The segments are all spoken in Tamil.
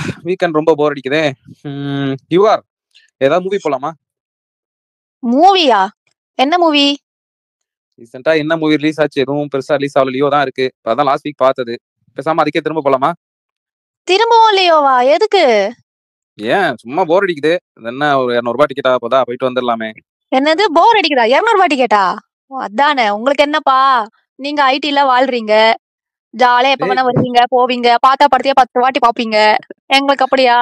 வீக்கெண்ட் ரொம்ப போர் அடிக்குதே யூஆர் ஏதாவது மூவி போலாமா மூவியா என்ன மூவி ரீசெண்டா என்ன மூவி ரிலீஸ் ஆச்சு எதுவும் பெருசா ரிலீஸ் ஆகல லியோ தான் இருக்கு இப்ப அதான் லாஸ்ட் வீக் பார்த்தது பேசாம அதுக்கே திரும்ப போலாமா திரும்பவும் லியோவா எதுக்கு ஏன் சும்மா போர் அடிக்குது இது என்ன ஒரு இரநூறுபா டிக்கெட்டா போதா போயிட்டு வந்துடலாமே என்னது போர் அடிக்குதா இருநூறு ரூபாய் டிக்கெட்டா அதானே உங்களுக்கு என்னப்பா நீங்க ஐடில வாழ்றீங்க ஜாலியா எப்ப டேய். வேணா வருவீங்க போவீங்க பார்த்தா படத்தையே பத்து வாட்டி பாப்பீங்க எங்களுக்கு அப்படியா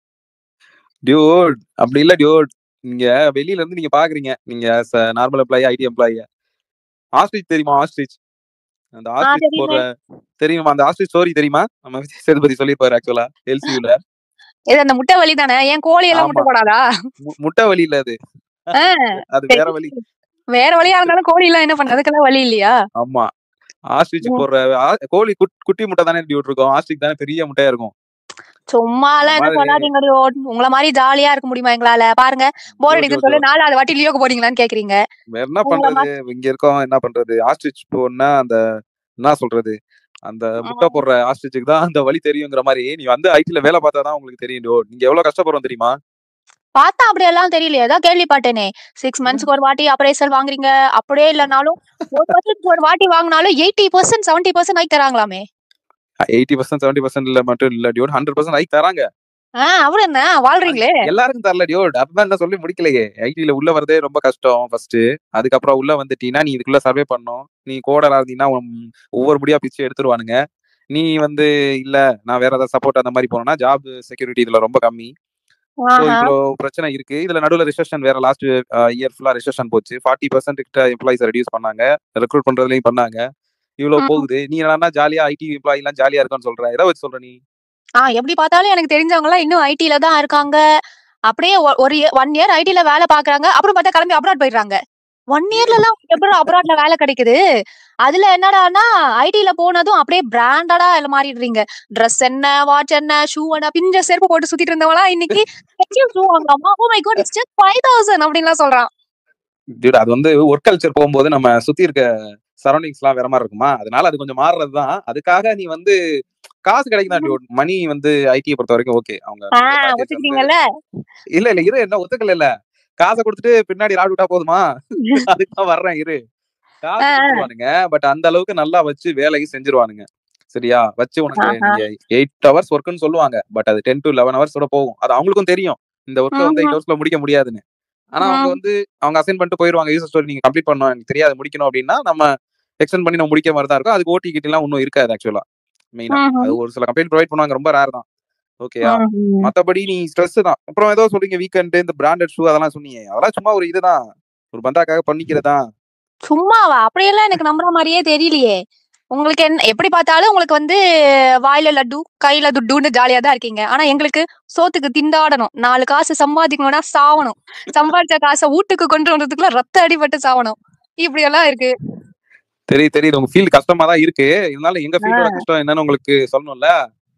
டியூட் அப்படி இல்ல டியூட் நீங்க வெளியில இருந்து நீங்க பாக்குறீங்க நீங்க normal employee IT employee ostrich தெரியுமா ஆஸ்ட்ரிச் அந்த ஆஸ்ட்ரிச் தெரியுமே. போடுற தெரியுமா அந்த ஆஸ்ட்ரிச் ஸ்டோரி தெரியுமா நம்ம விஜய் சேதுபதி சொல்லியிருப்பாரு ஆக்சுவலா எல்சியூல இது அந்த முட்டை வலி தானே ஏன் கோழி எல்லாம் முட்டை ஆமா. போடாதா முட்டை வலி இல்ல அது ஆ, அது வேற வழி வேற வழியா இருந்தாலும் கோழி எல்லாம் என்ன பண்றது அதுக்கெல்லாம் வழி இல்லையா ஆமா ஆஸ்ட்ரிச் ம். போடுற ஆ- கோழி குட்- குட்டி முட்டை தானே டியூட் இருக்கும் ஆஸ்ட்ரிச் தானே பெரிய முட்டையா இருக்கும் சும்மா எல்லாம் என்ன மாதிரி- சொல்லாதீங்க டியோ. உங்களை மாதிரி ஜாலியா இருக்க முடியுமா எங்களால பாருங்க போர் ஜோ, அடிக்குது ஜோ, சொல்லி ஜோ. நாலாவது வாட்டி லியோக்கு போறீங்களான்னு கேக்குறீங்க வேற என்ன உங்களை பண்றது இங்க இருக்கோம் என்ன பண்றது ஆஸ்ட்ரிச் போனா அந்த என்ன சொல்றது அந்த முட்டை போடுற ஆஸ்ட்ரிச்சுக்கு தான் அந்த வழி தெரியுங்கிற மாதிரி நீ வந்து ஐடில வேலை பார்த்தா தான் உங்களுக்கு தெரியும் dude. நீங்க எவ்வளவு கஷ்டப்படுறோம் தெரியுமா பார்த்தா அப்படி எல்லாம் தெரியலையே ஏதோ கேள்விப்பட்டேனே சிக்ஸ் மந்த்ஸ்க்கு ஒரு வாட்டி அப்ரைசல் வாங்குறீங்க அப்படியே இல்லைனாலும் ஒரு வருஷத்துக்கு ஒரு வாட்டி வாங்கினாலும் eighty percent seventy percent hike தராங்களாமே எயிட்டி பர்சன்ட் செவன்டி பர்சன்ட் இல்ல மட்டும் இல்ல டியோட் ஹண்ட்ரட் பர்சன்ட் ஹைக் தராங்க ஆஹ் அவரு என்ன வாழ்றீங்களே எல்லாருக்கும் தரல டியோட் அதான் என்ன சொல்லி முடிக்கலையே ஐடில உள்ள வரதே ரொம்ப கஷ்டம் ஃபர்ஸ்ட் அதுக்கப்புறம் உள்ள வந்துட்டீங்கன்னா நீ இதுக்குள்ள சர்வே பண்ணும் நீ கோடரா இருந்தீங்கன்னா உன் ஒவ்வொரு முடியா பிச்சு எடுத்துருவானுங்க நீ வந்து இல்ல நான் வேற ஏதாவது சப்போர்ட் அந்த மாதிரி போனோம்னா ஜாப் செக்யூரிட்டி இதுல ரொம்ப கம்மி ஸோ ஆஹா. இவ்வளோ பிரச்சனை இருக்கு இதுல நடுவில் ரிசெஷன் வேற லாஸ்ட் இயர் ஃபுல்லா ரிசெஷன் போச்சு ஃபார்ட்டி பர்சன்ட் கிட்ட எம்ப்ளாயிஸ் ரெடியூஸ் பண்ணாங்க ரெக்ரூட் பண்றதுலயும் பண்ணாங்க இவ்வளவு ம். போகுது நீ என்னன்னா ஜாலியா ஐடி எம்ப்ளாயி எல்லாம் ஜாலியா இருக்கான்னு சொல்ற எதை வச்சு சொல்ற நீ ஆஹ் எப்படி பார்த்தாலும் எனக்கு தெரிஞ்சவங்க எல்லாம் இன்னும் ஐடில தான் இருக்காங்க அப்படியே ஒ- ஒரு ஒன் இயர் ஐடில வேலை பாக்குறாங்க அப்புறம் பார்த்தா கிளம்பி அப்ராட் போயிடுறாங்க ஒன் இயர்ல எல்லாம் எப்படி அப்ராட்ல வேலை கிடைக்குது அதுல என்னடான்னா ஐடில போனதும் அப்படியே பிராண்டடா எல்லாம் மாறிடுறீங்க ட்ரெஸ் என்ன வாட்ச் என்ன ஷூ என்ன பிஞ்ச செருப்பு போட்டு சுத்திட்டு இருந்தவங்களா இன்னைக்கு ஷூ வாங்கலாமா oh my god it's just five thousand அப்படின்லாம் சொல்றான் Dude, அது வந்து ஒர்க் கல்ச்சர் போகும்போது நம்ம சுத்தி இருக்க சரௌண்டிங்ஸ் எல்லாம் வேற மாதிரி இருக்குமா அதனால அது கொஞ்சம் மாறுறது தான் அதுக்காக நீ வந்து காசு கிடைக்குதா டியூட் மணி வந்து ஐடியை பொறுத்த வரைக்கும் ஓகே அவங்க ஆஹ் package வந்து- ஒத்துக்கிட்டீங்கல்ல இல்ல இல்ல இரு என்ன ஒத்துக்கல இல்ல காசை கொடுத்துட்டு பின்னாடி ராடு விட்டா போதுமா அதுக்கு தான் வர்றேன் இரு காசு ஆ, ஆ. கொடுத்துருவானுங்க பட் அந்த அளவுக்கு நல்லா வச்சு வேலையும் செஞ்சிருவானுங்க சரியா வச்சு உனக்கு ஆஹா. நீங்க எயிட் ஹவர்ஸ் ஒர்க்னு சொல்லுவாங்க பட் அது டென் டு லெவன் ஹவர்ஸ் கூட போகும் அது அவங்களுக்கும் தெரியும் இந்த ஒர்க்கை வந்து எயிட் ஹவர்ஸ்ல முடிக்க முடியாதுன்னு ஆனா அவங்க ம். வந்து அவங்க அசைன் பண்ணிட்டு போயிருவாங்க யூசர் ஸ்டோரி நீங்க கம்ப்ளீட் பண்ணணும் எனக்கு தெரியாது முடிக்கணும் அப்படின்னா நம்ம எக்ஸ்டெண்ட் பண்ணி நம்ம முடிக்க மாதிரி தான் இருக்கும் அதுக்கு ஓடி கிட்ட எல்லாம் ஒன்றும் இருக்காது ஆக்சுவலா மெயினா ம்ஹும். அது ஒரு சில கம்பெனி ப்ரொவைட் பண்ணுவாங்க ரொம்ப ரேர் தான் ஓகேயா ம்ஹும். மத்தபடி நீ ஸ்ட்ரெஸ் தான் அப்புறம் ஏதோ சொல்றீங்க வீக்கெண்ட் இந்த பிராண்டட் ஷூ அதெல்லாம் சொன்னீங்க அதெல்லாம் சும்மா ஒரு இதுதான் ஒரு பந்தாக்காக பண்ணிக்கிறதா சும்மாவா அப்படியெல்லாம் எனக்கு நம்புற மாதிரியே தெரியலையே உங்களுக்கு என்ன எப்படி பார்த்தாலும் உங்களுக்கு வந்து வாயில லட்டு கையில துட்டுன்னு ஜாலியா தான் இருக்கீங்க ஆனா எங்களுக்கு சோத்துக்கு திண்டாடணும் நாலு காசு சம்பாதிக்கணும்னா சாவணும் சம்பாதிச்ச காசை வீட்டுக்கு கொண்டு வர்றதுக்குள்ள ரத்த அடிபட்டு சாவணும் இப்படி எல்லாம் இருக்கு தெரியுது தெரியுது உங்க ஃபீல்டு கஷ்டமா தான் இருக்கு இருந்தாலும் எங்க ஃபீல்டோட கஷ்டம் என்னன்னு உங்களுக்கு சொல்லணும்ல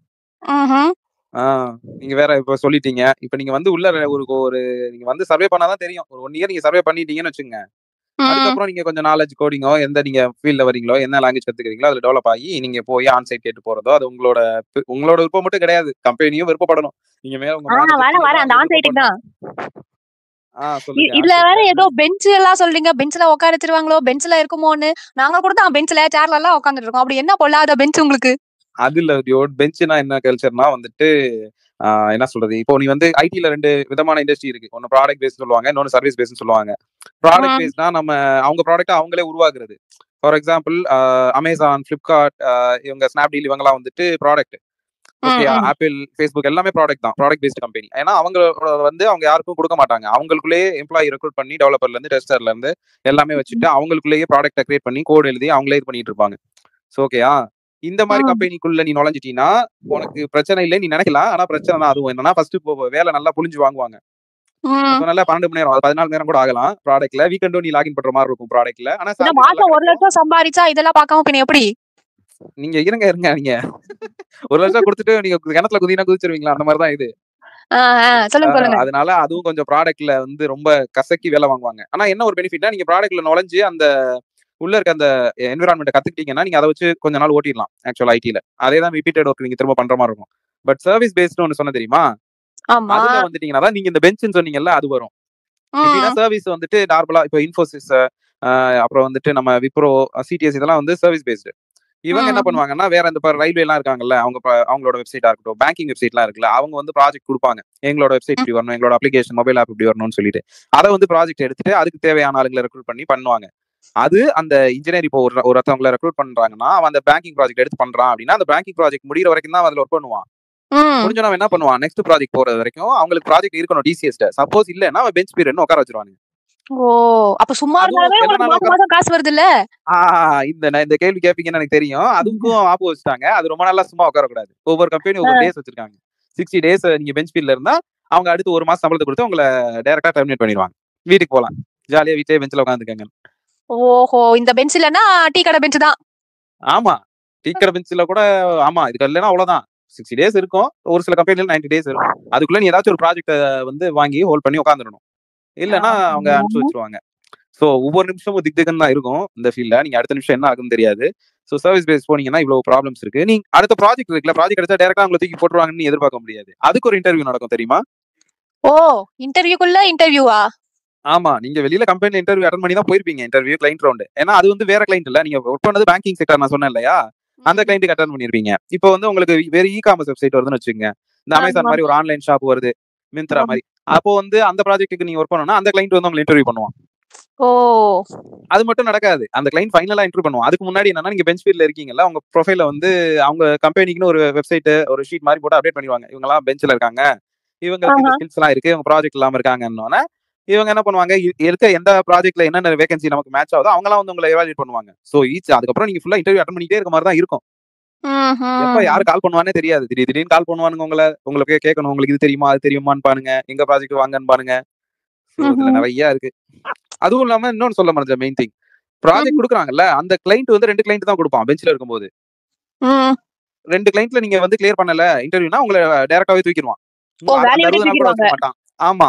ம்ஹும். ஆஹ் நீங்க வேற இப்ப சொல்லிட்டீங்க இப்ப நீங்க வந்து உள்ள ஒரு ஒரு நீங்க வந்து சர்வே பண்ணாதான் தெரியும் ஒரு ஒன் இயர் நீங்க சர்வே பண்ணிட்டீங்கன்னு வச்சுங்க ம். அதுக்கப்புறம் நீங்க கொஞ்சம் நாலேஜ் கோடிங்கோ எந்த நீங்க ஃபீல்ட்ல வரீங்களோ என்ன லாங்குவேஜ் கத்துக்கிறீங்களோ அதுல டெவலப் ஆகி நீங்க போய் ஆன் சைட் கேட்டு போறதோ அது உங்களோட பி- உங்களோட விருப்பம் மட்டும் கிடையாது கம்பெனியும் விருப்பப்படணும் நீங்க மேல உங்க ஆ manager வரேன் team வரேன் அந்த எல்லாம் ஆன்சைட்டுக்கு தான் ஆஹ் இ- சொல்லுங்க இதுல on-site வேற ல. ஏதோ பெஞ்ச் எல்லாம் சொல்றீங்க பெஞ்ச்ல உட்கார வச்சிருவாங்களோ பெஞ்ச்ல இருக்குமோன்னு நாங்க கூட தான் பெஞ்ச்ல சேர்ல எல்லாம் உட்காந்துட்டு இருக்கோம் அப்படி என்ன பொல்லாத பெஞ்ச் உங்களுக்கு அது இல்ல டியோட் பெஞ்ச்னா என்ன கல்ச்சர்னா வந்துட்டு ஆஹ் என்ன சொல்றது இப்போ நீ வந்து ஐடில ரெண்டு விதமான இண்டஸ்ட்ரி இருக்கு ஒன்னு ப்ராடக்ட் பேஸ் சொல்லுவாங்க இன்னொன்னு சர்வீஸ் பேஸ் சொல்லுவாங்க ப்ராடக்ட் ம். பேஸ்னா நம்ம அவங்க ப்ராடக்ட் அவங்களே உருவாக்குறது ஃபார் எக்ஸாம்பிள் அமேசான் பிளிப்கார்ட் இவங்க ஸ்னாப்டீல் இவங்கலாம் வந்துட்டு ப்ராடக்ட் ஓகே ம், ம். ஆப்பிள் ஃபேஸ்புக் எல்லாமே ப்ராடக்ட் தான் ப்ராடக்ட் பேஸ்ட் கம்பெனி ஏன்னா அவங்களோட வந்து அவங்க யாருக்கும் கொடுக்க மாட்டாங்க அவங்களுக்குள்ளேயே எம்ப்ளாயி ரெக்ரூட் பண்ணி டெவலப்பர்ல இருந்து டெஸ்டர்ல இருந்து எல்லாமே வச்சுட்டு அவங்களுக்குள்ளேயே ப்ராடக்ட்டை கிரியேட் பண்ணி கோட் எழுதி அவங்களே இது பண்ணிட்டு இருப்பாங்க ஸோ ஓகேயா இந்த மாதிரி ம். கம்பெனிக்குள்ள நீ நுழைஞ்சிட்டீங்கன்னா உனக்கு பிரச்சனை இல்லை நீ நினைக்கலாம் ஆனா பிரச்சனை தான் அதுவும் என்னன்னா ஃபர்ஸ்ட் இப்போ வேலை நல்லா புளிஞ்சு வாங்குவாங்க ம். சொன்னால பன்னெண்டு மணி நேரம் அது பதினாலு நேரம் கூட ஆகலாம் ப்ராடக்ட்ல வீக்கெண்டும் நீ லாகின் பண்ற மாதிரி இருக்கும் ப்ராடக்ட்ல ஆனா இந்த salary மாசம் நல்லா ஒரு கிடைக்கும். லட்சம் சம்பாதிச்சா இதெல்லாம் பார்க்காம பின்ன எப்படி நீங்க இருங்க இருங்க நீங்க ஒரு லட்சம் கொடுத்துட்டு நீங்க கிணத்துல குதினா குதிச்சிருவீங்களா அந்த மாதிரி தான் இது ஆ, ஆ, சொல்லுங்க சொல்லுங்க ஆஹ் அதனால அதுவும் கொஞ்சம் ப்ராடக்ட்ல வந்து ரொம்ப கசக்கி வேலை வாங்குவாங்க ஆனா என்ன ஒரு பெனிஃபிட்னா நீங்க ப்ராடக்ட்ல நுழைஞ்சு அந்த உள்ள இருக்க அந்த என்விரான்மெண்ட் கத்துக்கிட்டீங்கன்னா நீங்க அதை வச்சு கொஞ்ச நாள் ஓட்டிடலாம் ஆக்சுவல் ஐடில அதே தான் ரிப்பீட்டட் ஒர்க் நீங்க திரும்ப பண்ற மாதிரி இருக்கும் பட் சர்வீஸ் பேஸ்டு ஒன்னு சொன்ன தெரியுமா ஆமா அதுல வந்துட்டீங்கன்னா தான் நீங்க இந்த பெஞ்சுன்னு சொன்னீங்கல்ல அது வரும் எப்படின்னா ம், சர்வீஸ் வந்துட்டு நார்மலா இப்போ இன்ஃபோசிஸ் அப்புறம் வந்துட்டு நம்ம விப்ரோ சிடிஎஸ் இதெல்லாம் வந்து சர்வீஸ் பேஸ்டு இவங்க என்ன ம். பண்ணுவாங்கன்னா வேற இந்த ரயில்வே எல்லாம் இருக்காங்கல்ல அவங்க ப- அவங்களோட வெப்சைட்டா இருக்கட்டும் பேங்கிங் வெப்சைட்லாம் இருக்குல்ல அவங்க வந்து ப்ராஜெக்ட் கொடுப்பாங்க எங்களோட வெப்சைட் இப்படி வரணும் எங்களோட அப்ளிகேஷன் மொபைல் ஆப் இப்படி வரணும்னு சொல்லிட்டு அதை வந்து ப்ராஜெக்ட் எடுத்துட்டு அதுக்கு தேவையான ஆளுங்களை ரெக்ரூட் பண்ணி பண்ணுவாங்க அது அந்த இன்ஜினியர் இப்போ ஒரு ஒரு ஒருத்தவங்களை ரெக்ரூட் பண்றாங்கன்னா அவன் அந்த பேங்கிங் ப்ராஜெக்ட் எடுத்து பண்றான் அப்படின்னா அந்த பேங்கிங் ப்ராஜெக்ட் முடியிற வரைக்கும் தான் அதுல ஒர்க் பண்ணுவான் ம். முடிஞ்சோன்னா அவன் என்ன பண்ணுவான் நெக்ஸ்ட் ப்ராஜெக்ட் போறது வரைக்கும் அவங்களுக்கு ப்ராஜெக்ட் இருக்கணும் டிசிஎஸ் சப்போஸ் இல்லைன்னா அவன் பெஞ்ச் பீரியட்னு உட்கார வச்சிருவாங்க ஓ அப்ப சும்மா அதுவும் இருந்தாலே உங்களுக்கு எதனால மாசம் மாசம் காசு வருது இல்ல ஆஹ் இந்த நான் இந்த கேள்வி கேட்பீங்கன்னு எனக்கு தெரியும் அதுக்கும் ஆப்பு வச்சுட்டாங்க அது ரொம்ப நாளா சும்மா உட்கார கூடாது ஒவ்வொரு கம்பெனி ஒவ்வொரு டேஸ் வச்சிருக்காங்க சிக்ஸ்டி டேஸ் நீங்க பெஞ்ச் ஃபீல்ட்ல இருந்தா அவங்க அடுத்து ஒரு மாசம் சம்பளத்தை கொடுத்து உங்களை டைரக்டா டெர்மினேட் பண்ணிடுவாங்க வீட்டுக்கு போலாம் ஜாலியா வீட்லயே பெஞ்சில் உட்காந்துருக்காங்க ஓஹோ இந்த பெஞ்ச் இல்லன்னா டீ கடை பெஞ்ச் தான் ஆமா டீக்கடை பெஞ்சில் கூட ஆமா இதுக்கு இல்லைன்னா அவ்வளவுதான் சிக்ஸ்டி டேஸ் இருக்கும் ஒரு சில கம்பெனில நைன்டி டேஸ் இருக்கும் அதுக்குள்ள நீ ஏதாச்சும் ஒரு ப்ராஜெக்ட் வந்து வாங்கி ஹோல்ட் பண்ணி உட்காந்துடணும் இல்லைன்னா அவங்க அனுப்பிச்சு வச்சிருவாங்க ஸோ ஒவ்வொரு நிமிஷமும் திக் திக்குன்னு தான் இருக்கும் இந்த ஃபீல்ட்ல நீங்க அடுத்த நிமிஷம் என்ன ஆகுன்னு தெரியாது ஸோ சர்வீஸ் பேஸ் போனீங்கன்னா இவ்வளவு ப்ராப்ளம்ஸ் இருக்கு நீங்க அடுத்த ப்ராஜெக்ட் இருக்குல்ல ப்ராஜெக்ட் எடுத்தா டேரக்டா உங்களை தூக்கி போட்டுருவாங்கன்னு எதிர்பார்க்க முடியாது அதுக்கு ஒரு இன்டர்வியூ நடக்கும் தெரியுமா ஓ இன்டர்வியூக்குள்ள இன்டர்வியூவா ஆமா நீங்க வெளியில கம்பெனில இன்டர்வியூ அட்டன் பண்ணி தான் போயிருப்பீங்க இன்டர்வியூ கிளைண்ட் ரவுண்ட் ஏன்னா அது வந்து வேற கிளைண்ட் இல்ல நீங்க ஒர்க் பண்ணது பேங்கிங் செக்டர் நான் சொன்னேன் இல்லையா அந்த கிளைண்ட்டுக்கு அட்டன் பண்ணிருப்பீங்க இப்போ வந்து உங்களுக்கு வேற இ காமர்ஸ் வெப்சைட் வருதுன்னு வச்சுக்கோங்க இந்த அமேசான் ஆமா. மாதிரி ஒரு ஆன்லைன் ஷாப் வருது மிந்த்ரா ஆமா. மாதிரி அப்போ வந்து அந்த ப்ராஜெக்ட்டுக்கு நீங்க ஒர்க் பண்ணணும்னா அந்த கிளைண்ட் வந்து உங்களை இன்டர்வியூ பண்ணுவான் ஓ அது மட்டும் நடக்காது அந்த கிளைண்ட் ஃபைனலா இன்டர்வியூ பண்ணுவோம் அதுக்கு முன்னாடி என்னன்னா நீங்க பெஞ்ச் ஃபீல்ட்ல இருக்கீங்கல்ல உங்க ப்ரொஃபைல வந்து அவங்க கம்பெனிக்குன்னு ஒரு வெப்சைட் ஒரு ஷீட் மாதிரி போட்டு அப்டேட் பண்ணிடுவாங்க இவங்க எல்லாம் பெஞ்ச்ல இருக்காங்க இவங்களுக்கு இந்த ஆஹா. ஸ்கில்ஸ் எல்லாம் இருக்கு இவங்க ப்ராஜெக்ட் இல்லாம இருக்காங்கன்னு இவங்க என்ன பண்ணுவாங்க இ- இருக்க எந்த ப்ராஜெக்ட்ல என்னென்ன வேகன்சி நமக்கு மேட்ச் ஆகுதோ அவங்க எல்லாம் வந்து உங்களை எவாலுவேட் பண்ணுவாங்க சோ ஈச் அதுக்கப்புறம் நீங்க ஃபுல்லா இன்டர்வியூ அட்டன் பண்ணிட்டே இருக்க மாதிரி தான் இருக்கும் ம்ஹும். எப்ப யாரு கால் பண்ணுவானே தெரியாது திடீர் திடீர்னு கால் பண்ணுவானுங்க உங்களை உங்களுக்கு கேட்கணும் உங்களுக்கு இது தெரியுமா அது தெரியுமான்னு பாருங்க எங்க ப்ராஜெக்ட் வாங்கன்னு பாருங்க So, இதுல ம்ஹும். நிறைய இருக்கு அதுவும் இல்லாம இன்னொன்னு சொல்ல மறந்த மெயின் திங் ப்ராஜெக்ட் கொடுக்குறாங்கல்ல அந்த கிளைண்ட் வந்து ரெண்டு கிளைண்ட் தான் கொடுப்பான் பெஞ்ச்ல இருக்கும்போது ம். ரெண்டு கிளைண்ட்ல நீங்க வந்து கிளியர் பண்ணல இன்டர்வியூனா உங்களை டைரக்டாவே தூக்கிடுவான் ஓ, அந்த வேலையை விட்டு அறுபது நாள் கூட வச்சுக்க மாட்டான் ஆமா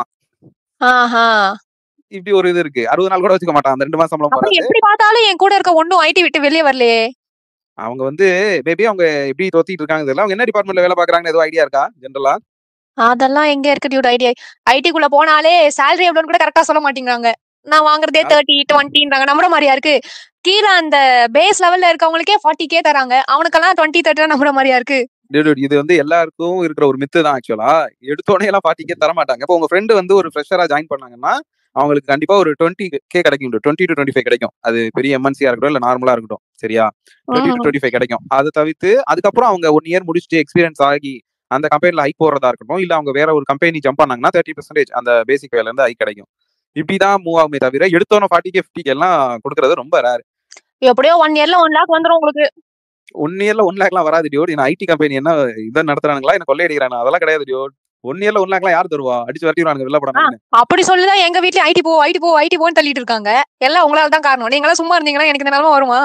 ஆஹா இப்படி ஒரு இது இருக்கு அறுபது நாள் கூட வச்சுக்க மாட்டான் அந்த ரெண்டு மாசம் சம்பளம் அப்ப வராது எப்படி பார்த்தாலும் என் கூட இருக்க ஒண்ணும் ஐடி விட்டு வெளியே வரலையே அவங்க வந்து மேபி அவங்க எப்படி தொத்திட்டு இருக்காங்க தெரியல அவங்க என்ன டிபார்ட்மெண்ட்ல வேலை பாக்குறாங்கன்னு ஏதோ ஐடியா இருக்கா ஜென்ரலா அதெல்லாம் எங்க இருக்கு டியூட் ஐடி ஐடிக்குள்ள போனாலே salary எவ்வளவுன்னு கூட கரெக்டா சொல்ல மாட்டேங்கிறாங்க நான் வாங்குறதே தேர்ட்டி டுவெண்ட்டின்றாங்க நம்புற மாதிரியா இருக்கு கீழே அந்த பேஸ் லெவல்ல இருக்கவங்களுக்கே ஃபார்ட்டி கே தராங்க அவனுக்கெல்லாம் டுவெண்ட்டி தேர்ட்டி நம்புற மாதிரியா இருக்கு Dude, dude, இது வந்து எல்லாருக்கும் இருக்கிற ஒரு மித்து தான் ஆக்சுவலா எடுத்தோடனே எல்லாம் ஃபார்ட்டிக்கே தர மாட்டாங்க இப்போ உங்க ஃப்ரெண்டு வந்து ஒரு ஃப்ரெஷரா ஜாயின் பண்ணாங்கன்னா அவங்களுக்கு கண்டிப்பா ஒரு டுவெண்ட்டி கே கிடைக்கும் டுவெண்ட்டி டு டுவெண்ட்டி ஃபைவ் கிடைக்கும் அது பெரிய எம்என்சியா இருக்கட்டும் இல்ல நார்மலா இருக்கட்டும் சரியா டுவெண்ட்டி டு ம். டுவெண்ட்டி ஃபைவ் கிடைக்கும் அதை தவிர்த்து அதுக்கப்புறம் அவங்க ஒன் இயர் முடிச்சுட்டு எக்ஸ்பீரியன்ஸ் ஆகி அந்த கம்பெனில ஹைக் போறதா இருக்கட்டும் இல்ல அவங்க வேற ஒரு கம்பெனி ஜம்ப் பண்ணாங்கன்னா தேர்ட்டி பர்சன்டேஜ் அந்த பேசிக் வேல இருந்து ஹைக் கிடைக்கும் இப்படிதான் மூவ் ஆகுமே தவிர எடுத்தோன்னே ஃபார்ட்டி கே ஃபிஃப்டி எல்லாம் கொடுக்கறது ரொம்ப ரேர் எப்படியோ ஒன் இயர்ல ஒன் லேக் வந்துரும் உங்களுக்கு ஒன் இயர்ல ஒன் லேக்லாம் வராது டியோட் நான் ஐடி கம்பெனி என்ன இதை நடத்துறானுங்களா என்ன கொள்ளையடிக்கிறாங்க அதெல்லாம் கிடையாது டியோட் ஒன் இயர்ல ஒன் லேக்லாம் யார் தருவா அடிச்சு வரட்டிடுவானுங்க வெளில படம் அப்படி சொல்லிதான் எங்க வீட்லயும் ஐடி போ ஐடி போ ஐடி போன்னு தள்ளிட்டு இருக்காங்க எல்லாம் உங்களால தான் காரணம் நீங்க எல்லாம் சும்மா இருந்தீங்கன்னா எனக்கு இந்த நிலைமை வருமா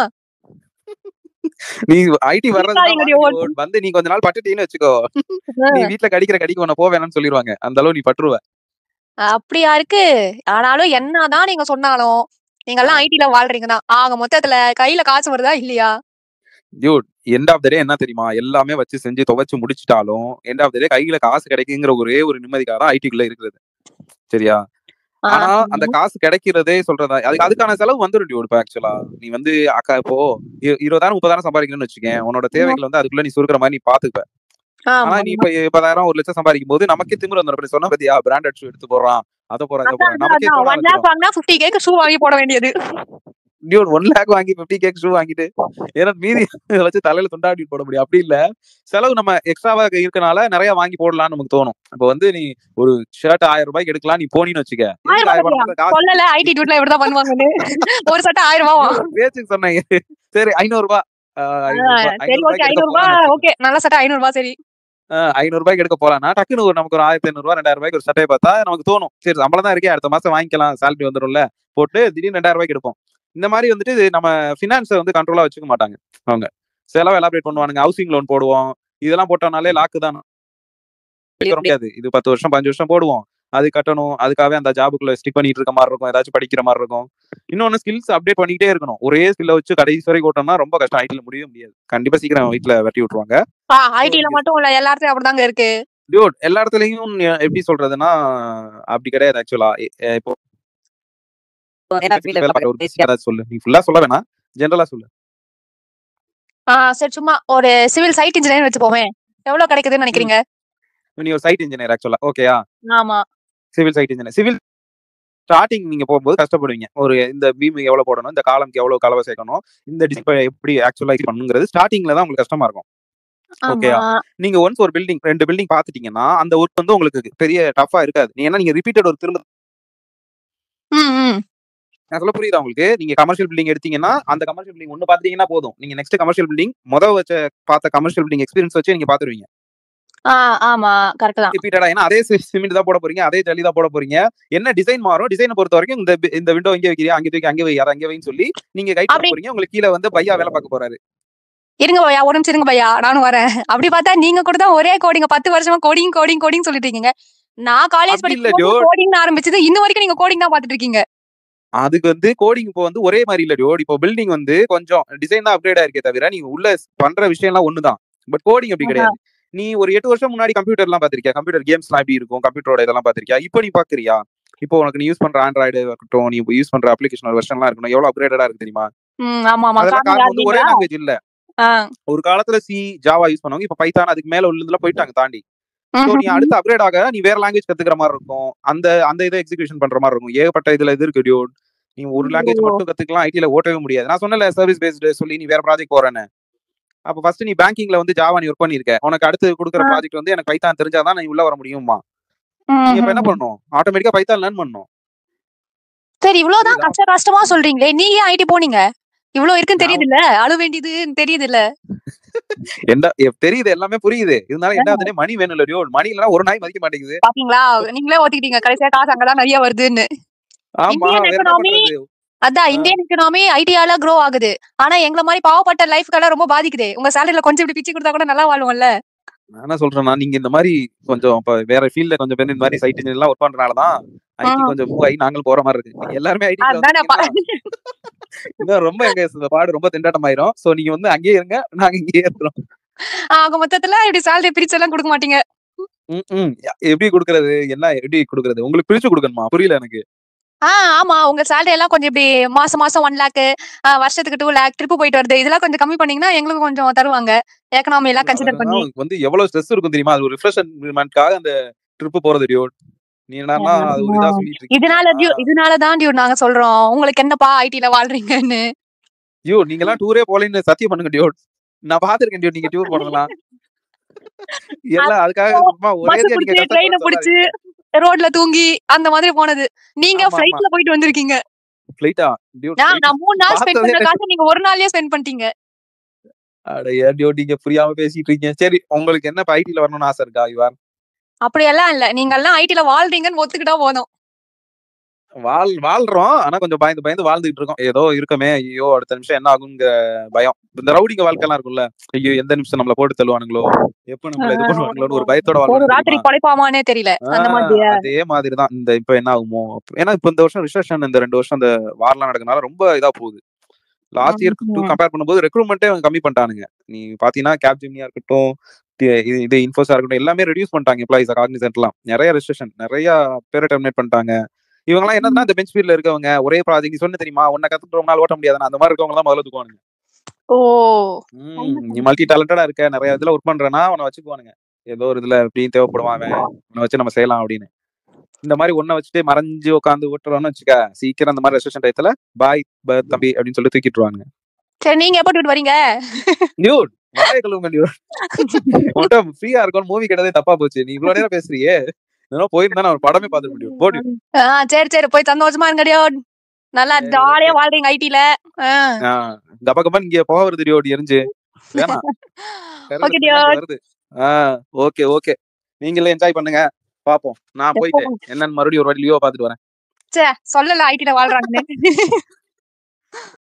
நீ ஐடி வர்றது இருக்காதீங்க டியோட். வந்து நீ கொஞ்ச நாள் பட்டுட்டீன்னு வச்சுக்கோ நீ வீட்ல கடிக்கிற கடிக்கு உன்ன போ வேணாம்னு சொல்லிடுவாங்க அந்த அளவு நீ பட்டுருவ அப்படியா இருக்கு ஆனாலும் என்னதான் நீங்க சொன்னாலும் நீங்க எல்லாம் ஐடில வாழ்றீங்க தான் ஆக மொத்தத்துல கையில காசு வருதா இல்லையா dude end of the day என்ன தெரியுமா எல்லாமே வச்சு செஞ்சு துவைச்சு முடிச்சிட்டாலும் எண்ட் ஆஃப் த டே கையில காசு கிடைக்குங்கிற ஒரே ஒரு நிம்மதிக்காக ஐடிக்குள்ள இருக்கிறது சரியா ஆனா அந்த காசு கிடைக்கிறதே சொல்றதா அதுக்கு அதுக்கான செலவு வந்துடும் டியூட் இப்போ ஆக்சுவலா நீ வந்து அக்கா இப்போ இ- இருபதாயிரம் முப்பதாயிரம் சம்பாதிக்கணும்னு வச்சுக்கேன் உன்னோட தேவைகள் வந்து அதுக்குள்ள நீ சுருக்கிற மாதிரி நீ பாத்துப்ப ஆமா. ஆனா நீ இப்ப முப்பதாயிரம் ஒரு லட்சம் சம்பாதிக்கும் போது நமக்கே திமிரு வந்துடும் அப்படி சொன்ன பத்தியா பிராண்டட் ஷூ எடுத்து போடுறான் அதை போறான் இதை போறான் நமக்கே அதான், one lakh வாங்கினா 50 கேக்கு ஷூ வாங்கி போட வேண்டியது டியூட் ஒன் லேக் வாங்கி பிப்டி கேக் ஷூ வாங்கிட்டு ஏன்னா மீதி இதை வச்சு தலையில துண்டாடி போட முடியும் அப்படி இல்ல செலவு நம்ம எக்ஸ்ட்ராவா இருக்கனால நிறைய வாங்கி போடலாம்னு நமக்கு தோணும் இப்ப வந்து நீ ஒரு ஷர்ட் ஆயிரம் ரூபாய்க்கு எடுக்கலாம் நீ போனின்னு வச்சுக்க எதுக்கு ஆயிரம் ஆயிரம் ரூபாய் காசு சொல்லல ஐடி டியூட்ல இப்படிதான் பண்ணுவாங்கன்னு ஒரு சட்டை ஆயிரம் ரூபாவா பேச்சுக்கு சொன்னீங்க சரி ஐநூறு ரூபாய் ஆஹ் ஐநூறு ரூபாய். சரி ஐநூறு ஓகே ரூபாய்க்கு ஐநூறு எடுக்க ரூபாய் போலாம்னு ஓகே நல்ல சட்டை ஐநூறு ரூபாய் சரி ஆஹ் ஐநூறு ரூபாய்க்கு எடுக்க போலாம்னா டக்குன்னு ஒரு நமக்கு ஒரு ஆயிரத்தி ஐநூறு ரூபாய் ரெண்டாயிரம் ரூபாய்க்கு ஒரு சட்டையை பார்த்தா நமக்கு தோணும் சரி சம்பளம் தான் இருக்கே அடுத்த மாசம் வாங்கிக்கலாம் சேலரி வந்துடும்ல போட்டு திடீர்னு ரெண்டாயிரம் ரூபாய்க்கு எடுப்போம் இந்த மாதிரி வந்துட்டு இது நம்ம ஃபினான்ஸை வந்து கண்ட்ரோலா வச்சுக்க மாட்டாங்க அவங்க செலவு எலாபரேட் பண்ணுவானுங்க ஹவுசிங் லோன் போடுவோம் இதெல்லாம் போட்டோம்னாலே லாக்கு தான் முடியாது இது பத்து வருஷம் பஞ்சு வருஷம் போடுவோம் அது கட்டணும் அதுக்காகவே அந்த ஜாபுக்குள்ள ஸ்டிக் பண்ணிட்டு இருக்க மாதிரி இருக்கும் ஏதாச்சும் படிக்கிற மாதிரி இருக்கும் இன்னொன்னு ஸ்கில்ஸ் அப்டேட் பண்ணிட்டே இருக்கணும் ஒரே ஸ்கில்ல வச்சு கடைசி வரை ஓட்டணும்னா ரொம்ப கஷ்டம் ஐடில முடியவே முடியாது கண்டிப்பா சீக்கிரம் வீட்டுல வெட்டி விட்டுருவாங்க ஐடில மட்டும் இல்ல எல்லாத்தையும் அப்படிதாங்க இருக்கு டியூட் எல்லா இடத்துலயும் நீ- எப்படி சொல்றதுன்னா அப்படி கிடையாது ஆக்சுவலா இப்போ ஏன்னா field வேலை பார்க்குற ஒரு basic ஆ ஏதாச்சும் சொல்லு நீ ஃபுல்லா சொல்ல வேணாம் ஜென்ரலா சொல்லு ஆஹ் சரி சும்மா ஒரு சிவில் சைட் இன்ஜினியர் வச்சுப்போமே எவ்வளவு கிடைக்குதுன்னு நினைக்கிறீங்க நீ ஒரு சைட் இன்ஜினியர் ஆக்சுவலா ஓகேயா ஆமா civil site engineer civil starting நீங்க போகும்போது கஷ்டப்படுவீங்க ஒரு இந்த பீம் எவ்வளவு போடணும் இந்த காலம்க்கு எவ்வளவு கலவை சேர்க்கணும் இந்த டிஸ்பிளே எப்படி ஆக்சுவலா பண்ணுங்கிறது ஸ்டார்டிங்ல தான் உங்களுக்கு கஷ்டமா இருக்கும் ஓகேயா ஆமா நீங்க ஒன்ஸ் ஒரு பில்டிங் ரெண்டு பில்டிங் பாத்துட்டீங்கன்னா அந்த ஒர்க் வந்து உங்களுக்கு பெரிய டஃபா இருக்காது நீ ஏன்னா நீங்க ரிப்பீட்டட் ஒரு திரும்ப ம் ம் நான் சொல்ல புரியுதா உங்களுக்கு நீங்க கமர்ஷியல் பில்டிங் எடுத்தீங்கன்னா அந்த கமர்ஷியல் பில்டிங் ஒன்னு பாத்தீங்கன்னா போதும் நீங்க நெக்ஸ்ட் கமர்ஷியல் பில்டிங் முத வச்ச பார்த்த கமர்ஷியல் பில்டிங் எக்ஸ்பீரியன்ஸ் வச்சு நீங்க பாத்துருவீங்க ஆஹ் ஆமா கரெக்ட் தான் ரிப்பீட்டடா ஏன்னா அதே சிமெண்ட் தான் போட போறீங்க அதே ஜல்லி தான் போட போறீங்க என்ன டிசைன் மாறும் டிசைனை பொறுத்த வரைக்கும் இந்த bi- இந்த விண்டோ இங்கே வைக்கிறியா அங்கே தூக்கி அங்கே வை அதை அங்கே வைன்னு சொல்லி நீங்க கைட் பண்ண அப்படி- போறீங்க உங்களுக்கு கீழே வந்து பையா வேலை பார்க்க போறாரு இருங்க பையா ஒரு நிமிஷம் இருங்க பையா நானும் வரேன் அப்படி பார்த்தா நீங்க கூட தான் ஒரே கோடிங்க பத்து வருஷமா கோடிங் கோடிங் கோடிங் சொல்லிட்டு இருக்கீங்க நான் காலேஜ் அப்படி இல்ல, படிக்கும் கோடிங் ஆரம்பிச்சது இன்ன வரைக்கும் நீங்க கோடிங் தான் பாத்துட்டு இருக்கீங்க அதுக்கு வந்து கோடிங் இப்போ வந்து ஒரே மாதிரி இல்ல டியோட் இப்போ பில்டிங் வந்து கொஞ்சம் டிசைன் தான் அப்கிரேட் ஆயிருக்கே தவிர நீங்க உள்ள பண்ற விஷயம் எல்லாம் ஒண்ணுதான் பட் கோடிங் அப்படி கிடையாது நீ ஒரு எட்டு வருஷம் முன்னாடி கம்ப்யூட்டர் எல்லாம் பாத்திருக்கியா கம்ப்யூட்டர் கேம்ஸ் எல்லாம் எப்படி இருக்கும் கம்ப்யூட்டரோட இதெல்லாம் பாத்திருக்கியா இப்போ நீ பாக்குறியா இப்போ உனக்கு நீ யூஸ் பண்ற ஆண்ட்ராய்டு இருக்கட்டும் நீ யூஸ் பண்ற அப்ளிகேஷன் ஒரு வெர்ஷன்லாம் இருக்கணும் எவ்வளவு அப்கிரேடடா இருக்கு தெரியுமா ம் ஆமா ஆமா அதெல்லாம் காரணம் காரணம் வந்து ஒரே யாருங்களா? லாங்குவேஜ் இல்ல ஆ. ஒரு காலத்துல சி ஜாவா யூஸ் பண்ணுவாங்க இப்ப பைத்தான் அதுக்கு மேல உள்ளதுல போயிட்டாங்க தாண்டி ஸோ நீ ம்ஹும். அடுத்து அப்கிரேட் ஆக நீ வேற லாங்குவேஜ் கத்துக்கிற மாதிரி இருக்கும் அந்த அந்த இதை எக்ஸிகியூஷன் பண்ற மாதிரி இருக்கும் ஏகப்பட்ட இதுல இது இருக்கு டியூட் நீ ஒரு லாங்குவேஜ் ஓ. மட்டும் கத்துக்கலாம் ஐடில ஓட்டவே முடியாது நான் சொன்னல சர்வீஸ் பேஸ்டு சொல்லி நீ வேற ப்ராஜெக்ட் போறேன்னு அப்ப ஃபர்ஸ்ட் நீ பேங்கிங்ல வந்து ஜாவா நீ ஒர்க் பண்ணிருக்க உனக்கு அடுத்து கொடுக்குற ஆ. ப்ராஜெக்ட் வந்து எனக்கு பைத்தான் தெரிஞ்சாதான் நீ உள்ள வர முடியுமா நீ இப்ப என்ன ம்ஹும். பண்ணணும் ஆட்டோமேட்டிக்கா பைத்தான் லேர்ன் பண்ணணும் சரி இவ்வளவுதான் புரியுதா? கஷ்ட கஷ்டமா சொல்றீங்களே நீங்க ஏன் ஐடி போனீங்க இவ்வளவு இருக்குன்னு நான் தெரியுது இல்ல அழு வேண்டியது தெரியுது இல்ல என்ன எ- தெரியுது எல்லாமே புரியுது இருந்தாலும் என்ன ஆகுதுன்னே மணி வேணும் இல்ல டியூட் மணி இல்லைன்னா ஒரு நாய் மதிக்க மாட்டேங்குது பாத்தீங்களா நீங்களே ஒத்துக்கிட்டீங்க கடைசியா காசு அங்கதான் நிறைய வருதுன்னு ஆமா இந்தியன் வேற என்ன எக்கனாமி பண்றது அதான் இந்தியன் எக்கனாமி ஐடியால க்ரோ ஆகுது ஆனா எங்கள மாதிரி பாவப்பட்ட லைஃப்க்கெல்லாம் ரொம்ப பாதிக்குது உங்க சேலரில கொஞ்சம் இப்படி பிச்சு கொடுத்தா கூட நல்லா வாழுவோம்ல நான் என்ன சொல்றேன்னா நீங்க இந்த மாதிரி கொஞ்சம் இப்ப வேற ஃபீல்ட்ல கொஞ்சம் பேர் இந்த மாதிரி சைட் இன்ஜினியர் எல்லாம் ஒர்க் பண்றதுனாலதான் ஐடி ஆ. கொஞ்சம் மூவ் ஆகி நாங்களும் போற மாதிரி இருக்கு நீங்க எல்லாருமே ஐடி அதானே பா- இன்னும் ரொம்ப எங்க இந்த பாடு ரொம்ப திண்டாட்டம் ஆயிரும் சோ நீங்க வந்து அங்கேயே இருங்க நாங்க இங்கேயே இருக்கிறோம் ஆக மொத்தத்துல இப்படி சேலரி பிரிச்சு எல்லாம் கொடுக்க மாட்டீங்க ம், ம். எப்படி கொடுக்கறது என்ன எப்படி கொடுக்கறது உங்களுக்கு பிரிச்சு கொடுக்கணுமா புரியல எனக்கு ஆ ஆமா உங்க சேலரி எல்லாம் கொஞ்சம் இப்படி மாசம் மாசம் ஒன் லேக் வருஷத்துக்கு டூ லேக் ட்ரிப் போயிட்டு வருது இதெல்லாம் கொஞ்சம் கம்மி பண்ணீங்கன்னா எங்களுக்கு கொஞ்சம் தருவாங்க எக்கனாமி எல்லாம் கன்சிடர் பண்ணி அதெல்லாம் வந்து எவ்வளவு ஸ்ட்ரெஸ் இருக்கும் தெரியுமா அது ஒரு ரிஃப்ரெஷ்மெண்ட்காக அந்த ட்ரிப் போறது டியோட் நீ என்னன்னா அது ஒரு இதா சொல்லிட்டு இருக்கீங்க இதனால டியூ ஆ. இதனாலதான் டியூ நாங்க சொல்றோம் உங்களுக்கு என்னப்பா ஐடில வாழ்றீங்கன்னு ஐயோ நீங்க எல்லாம் டூரே போலன்னு சத்தியம் பண்ணுங்க டியோட் நான் பாத்திருக்கேன் டியோட் நீங்க டூர் போனதெல்லாம் எல்லாம் அதுக்காக சும்மா ஒரே பஸ் நீங்க புடிச்சு ட்ரெயின கஷ்டப்பட புடிச்சு ரோட்ல தூங்கி அந்த மாதிரி போனது நீங்க ஆமா, ஆமா. ஃபிளைட்ல போயிட்டு வந்திருக்கீங்க ஃபிளைட்டா டியோட் நான் நான் மூணு நாள் ஸ்பெண்ட் பார்த்ததே பண்ற காசை நீங்க ஒரு நாள்லயே ஸ்பெண்ட் பண்ணிட்டீங்க அட ஏன் டியோட் நீங்க புரியாம பேசிட்டு இருக்கீங்க சரி உங்களுக்கு என்ன ஐடில வரணும்னு ஆசை இருக்கா இவார் அப்படியெல்லாம் இல்ல நீங்க எல்லாம் ஐடில வாழ்றீங்கன்னு ஒத்துக்கிட்டா போதும் வாழ் வாழ்றோம் ஆனா கொஞ்சம் பயந்து பயந்து வாழ்ந்துகிட்டு இருக்கோம் ஏதோ இருக்கமே ஐயோ அடுத்த நிமிஷம் என்ன ஆகுங்கிற பயம் இந்த ரவுடிங்க வாழ்க்கைலாம் இருக்கும்ல ஐயோ எந்த நிமிஷம் நம்மள போட்டு தள்ளுவானுங்களோ எப்ப நம்மள இது பண்ணுவாங்களோன்னு ஒரு பயத்தோட ஒரு வாழ்றோம் ராத்திரி தெரியுமா? கொலைப்பாமானே தெரியல அந்த ஆ, மாதிரியா அதே மாதிரிதான் இந்த இப்ப என்ன ஆகுமோ ஏன்னா இப்ப இந்த வருஷம் ரிசர்ஷன் இந்த ரெண்டு வருஷம் இந்த வார்லாம் நடக்கனால ரொம்ப இதா போகுது லாஸ்ட் இயர்க்கு டூ ம். கம்பேர் பண்ணும்போது ரெக்ரூட்மெண்ட்டே கம்மி பண்ணிட்டானுங்க நீ பாத்தீங்கன்னா கேப் ஜிம்னியா இருக்கட்டும் தி- இது இது இன்ஃபோஸா இருக்கட்டும் எல்லாமே ரெடியூஸ் பண்ணிட்டாங்க எம்ப்ளாயிஸ் காக்னிசன்ட்லாம் நிறைய ரெஸ்ட்ரிக்ஷன் நிறைய பேரை டெர்மினேட் பண்ணிட்டாங்க இவங்கலாம் என்னன்னா இந்த பெஞ்ச் ஃபீல்ட்ல இருக்கவங்க ஒரே ப்ராஜெக்ட் சொன்ன தெரியுமா உன்னை கத்துட்டு ரொம்ப நாள் ஓட்ட முடியாது அந்த மாதிரி இருக்கவங்க தான் முதல்ல தூக்குவானுங்க ஓ ம், நீ மல்டி டேலண்டடா இருக்க நிறைய இதுல ஒர்க் பண்றேன்னா உன்னை வச்சுக்குவானுங்க ஏதோ ஒரு இதுல எப்படியும் தேவைப்படுவான் அவன் உன்னை வச்சு நம்ம செய்யலாம் அப்படின்னு இந்த மாதிரி ஒன்ன வச்சுட்டு மறைஞ்சு உட்காந்து ஓட்டுறோம்னு வச்சுக்க சீக்கிரம் அந்த மாதிரி ரெஸ்ட்ரிக்ஷன் டயத்துல பாய் தம்பி அப்படின்னு சொல்லி தூக்கிட்டுருவானுங்க சரி நீங்க எப்ப டியூட் வரீங்க நியூட் வாய கழுவுங்க நியூட் உன்கிட்ட ஃப்ரீயா இருக்கும் மூவி கிட்டதே தப்பா போச்சு நீ இவ்வளவு நேரம் பேசுறியே இதெல்லாம் போயிருந்தா நான் ஒரு படமே பார்த்துக்க முடியும் போடி ஆ, சரி சரி போய் சந்தோஷமா இருங்க டியோட் நல்லா சரி, ஜாலியா வாழ்றீங்க ஐடில கப கபன் இங்க போக வருது டியோடி எரிஞ்சு வேணாம் Okay, dear. வருது ஆஹ் ஓகே ஓகே நீங்களே என்ஜாய் பண்ணுங்க பாப்போம் நான் போயிட்டு என்னன்னு மறுபடியும் ஒரு வாட்டி லியோ பாத்துட்டு வரேன் சே சொல்லல ஐடில வாழ்றாங்கன்னு